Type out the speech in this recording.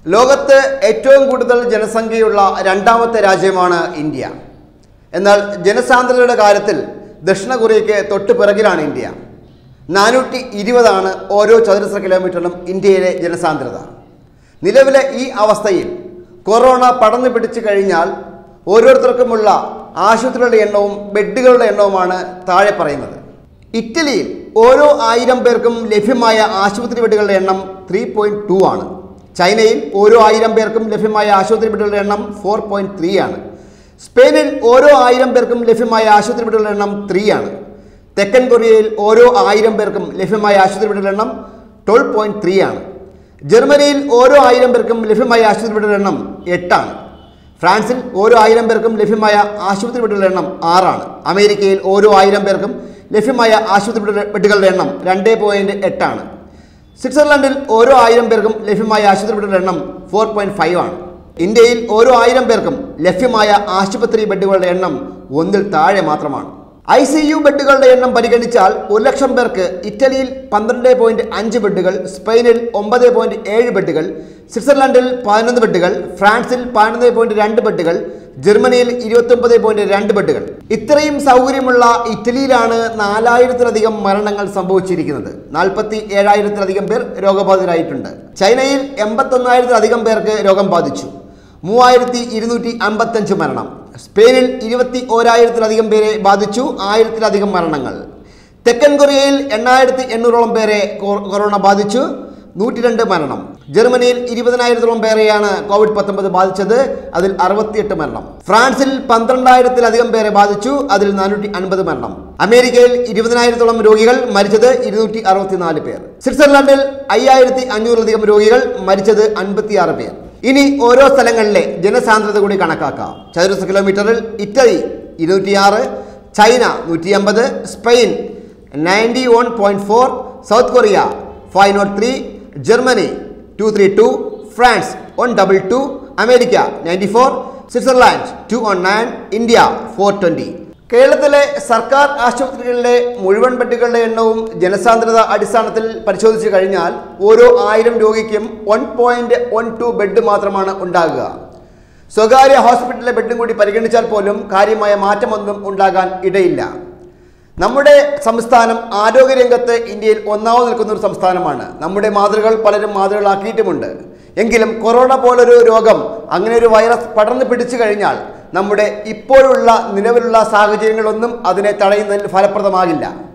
ലോകത്ത് ഏറ്റവും കൂടുതൽ ജനസംഖ്യയുള്ള രണ്ടാമത്തെ രാജ്യമാണ് ഇന്ത്യ എന്നാൽ ജനസാന്ദ്രതയുടെ കാര്യത്തിൽ ദക്ഷിണ കൊറിയയ്ക്ക് തൊട്ട് പിറകിലാണ് ഇന്ത്യ നാനൂറ്റി ഇരുപതാണ് ഓരോ ചതുരശ്ര കിലോമീറ്ററിലും ഇന്ത്യയിലെ ജനസാന്ദ്രത നിലവിലെ ഈ അവസ്ഥയിൽ കൊറോണ പടർന്നു പിടിച്ചു കഴിഞ്ഞാൽ ഓരോരുത്തർക്കുമുള്ള ആശുപത്രികളുടെ എണ്ണവും ബെഡുകളുടെ എണ്ണവുമാണ് താഴെ പറയുന്നത് ഇറ്റലിയിൽ ഓരോ ആയിരം പേർക്കും ലഭ്യമായ ആശുപത്രി ബെഡുകളുടെ എണ്ണം ത്രീ പോയിൻറ്റ് ടു ആണ് ചൈനയിൽ ഓരോ ആയിരം പേർക്കും ലഭ്യമായ ആശുപത്രി ബെഡുകളുടെ എണ്ണം ഫോർ പോയിൻറ്റ് ത്രീ ആണ് സ്പെയിനിൽ ഓരോ ആയിരം പേർക്കും ലഭ്യമായ ആശുപത്രി ബെഡുകളുടെ എണ്ണം ത്രീ ആണ് തെക്കൻ കൊറിയയിൽ ഓരോ ആയിരം പേർക്കും ലഭ്യമായ ആശുപത്രി ബെഡുകളുടെ എണ്ണം ട്വൽവ് പോയിൻറ്റ് ത്രീ ആണ് ജർമ്മനിയിൽ ഓരോ ആയിരം പേർക്കും ലഭ്യമായ ആശുപത്രി ബെഡുകളുടെ എണ്ണം എട്ടാണ് ഫ്രാൻസിൽ ഓരോ ആയിരം പേർക്കും ലഭ്യമായ ആശുപത്രി ബെഡുകളുടെ എണ്ണം ആറാണ് അമേരിക്കയിൽ ഓരോ ആയിരം പേർക്കും ലഭ്യമായ ആശുപത്രി ബെഡ് ബെഡുകളുടെ എണ്ണം രണ്ട് പോയിൻറ്റ് എട്ടാണ് സ്വിറ്റ്സർലൻഡിൽ ഓരോ ആയിരം പേർക്കും ലഭ്യമായ ആശുപത്രി ബെഡുകളുടെ എണ്ണം ഫോർ പോയിൻറ്റ് ഫൈവ് ആണ് ഇന്ത്യയിൽ ഓരോ ആയിരം പേർക്കും ലഭ്യമായ ആശുപത്രി ബെഡുകളുടെ എണ്ണം ഒന്നിൽ താഴെ മാത്രമാണ് ഐ സി യു ബെഡുകളുടെ എണ്ണം പരിഗണിച്ചാൽ ഒരു ലക്ഷം പേർക്ക് ഇറ്റലിയിൽ പന്ത്രണ്ട് പോയിന്റ് അഞ്ച് ബെഡുകൾ സ്പെയിനിൽ ഒമ്പത് പോയിന്റ് ഏഴ് ബെഡുകൾ സ്വിറ്റ്സർലൻഡിൽ പതിനൊന്ന് ബെഡുകൾ ഫ്രാൻസിൽ പതിനൊന്ന് പോയിന്റ് രണ്ട് ബെഡുകൾ ജർമ്മനിയിൽ ഇരുപത്തൊമ്പത് പോയിന്റ് രണ്ട് ബെഡുകൾ ഇത്രയും സൗകര്യമുള്ള ഇറ്റലിയിലാണ് നാലായിരത്തിലധികം മരണങ്ങൾ സംഭവിച്ചിരിക്കുന്നത് നാൽപ്പത്തി ഏഴായിരത്തിലധികം പേർ രോഗബാധിതരായിട്ടുണ്ട് ചൈനയിൽ എൺപത്തൊന്നായിരത്തിലധികം പേർക്ക് രോഗം ബാധിച്ചു മൂവായിരത്തി ഇരുന്നൂറ്റി അമ്പത്തഞ്ച് മരണം സ്പെയിനിൽ ഇരുപത്തി ഓരായിരത്തിലധികം പേരെ ബാധിച്ചു ആയിരത്തിലധികം മരണങ്ങൾ തെക്കൻ കൊറിയയിൽ എണ്ണായിരത്തി എണ്ണൂറോളം പേരെ കൊ- കൊറോണ ബാധിച്ചു നൂറ്റി രണ്ട് മരണം ജർമ്മനിയിൽ ഇരുപതിനായിരത്തോളം പേരെയാണ് കോവിഡ് പത്തൊമ്പത് ബാധിച്ചത് അതിൽ അറുപത്തിയെട്ട് മരണം ഫ്രാൻസിൽ പന്ത്രണ്ടായിരത്തിലധികം പേരെ ബാധിച്ചു അതിൽ നാനൂറ്റി അൻപത് മരണം അമേരിക്കയിൽ ഇരുപതിനായിരത്തോളം രോഗികൾ മരിച്ചത് ഇരുന്നൂറ്റി അറുപത്തിനാല് പേർ സ്വിറ്റ്സർലൻഡിൽ അയ്യായിരത്തി അഞ്ഞൂറിലധികം രോഗികൾ മരിച്ചത് അൻപത്തിയാറ് പേർ ഇനി ഓരോ സ്ഥലങ്ങളിലെ ജനസാന്ദ്രത കൂടി കണക്കാക്കാം ചതുരശ്ര കിലോമീറ്ററിൽ ഇറ്റലി ഇരുന്നൂറ്റിയാറ് ചൈന നൂറ്റി അമ്പത് Spain ninety one point four South Korea five nought three Germany two three two France one double two America ninety four Switzerland two one nine India four twenty കേരളത്തിലെ സർക്കാർ ആശുപത്രികളിലെ മുഴുവൻ ബെഡുകളുടെ എണ്ണവും ജനസാന്ദ്രത അടിസ്ഥാനത്തിൽ പരിശോധിച്ചു കഴിഞ്ഞാൽ ഓരോ ആയിരം രോഗിക്കും one point one two bed മാത്രമാണ് ഉണ്ടാകുക സ്വകാര്യ ഹോസ്പിറ്റലിലെ ബെഡും കൂടി പരിഗണിച്ചാൽ പോലും കാര്യമായ മാറ്റമൊന്നും ഉണ്ടാകാൻ ഇടയില്ല നമ്മുടെ സംസ്ഥാനം ആരോഗ്യരംഗത്ത് ഇന്ത്യയിൽ ഒന്നാമത് നിൽക്കുന്ന ഒരു സംസ്ഥാനമാണ് നമ്മുടെ മാതൃകൾ പലരും മാതൃകളാക്കിയിട്ടുമുണ്ട് എങ്കിലും കൊറോണ പോലൊരു രോഗം അങ്ങനെ ഒരു വൈറസ് പടർന്നു പിടിച്ചു കഴിഞ്ഞാൽ നമ്മുടെ ഇപ്പോഴുള്ള നിലവിലുള്ള സാഹചര്യങ്ങളൊന്നും അതിനെ തടയുന്നതിൽ ഫലപ്രദമാകില്ല